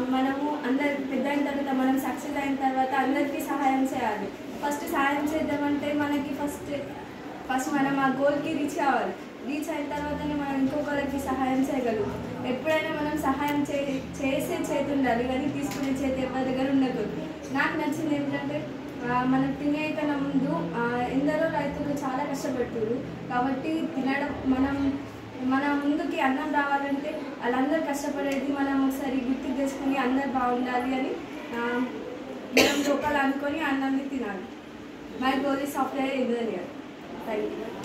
మనము అందరు పెద్ద అయిన తర్వాత మనం సక్సెస్ అయిన తర్వాత అందరికీ సహాయం చేయాలి ఫస్ట్ సహాయం చేద్దామంటే మనకి ఫస్ట్ ఫస్ట్ మనం ఆ గోల్కి రీచ్ కావాలి రీచ్ అయిన తర్వాతనే మనం ఇంకొకరికి సహాయం చేయగలం ఎప్పుడైనా మనం సహాయం చే చేసే చేతి ఉండాలి కానీ తీసుకునే చేతి ఎవరి దగ్గర ఉండకూడదు నాకు నచ్చింది ఏంటంటే ఆ, మనం తినే కన్నా ముందు ఆ, ఎందరో రైతులు చాలా కష్టపడుతున్నారు కాబట్టి తినడం మనం మన ముందుకి అన్నం రావాలంటే వాళ్ళందరూ కష్టపడేది మనం ఒకసారి గుర్తు చేసుకుని అందరు బాగుండాలి అని ఆ, మనం లోపల అనుకొని అన్నాన్ని తినాలి మై గోల్ ఈ సాఫ్ట్వేర్ ఇంజనీర్ థ్యాంక్ యూ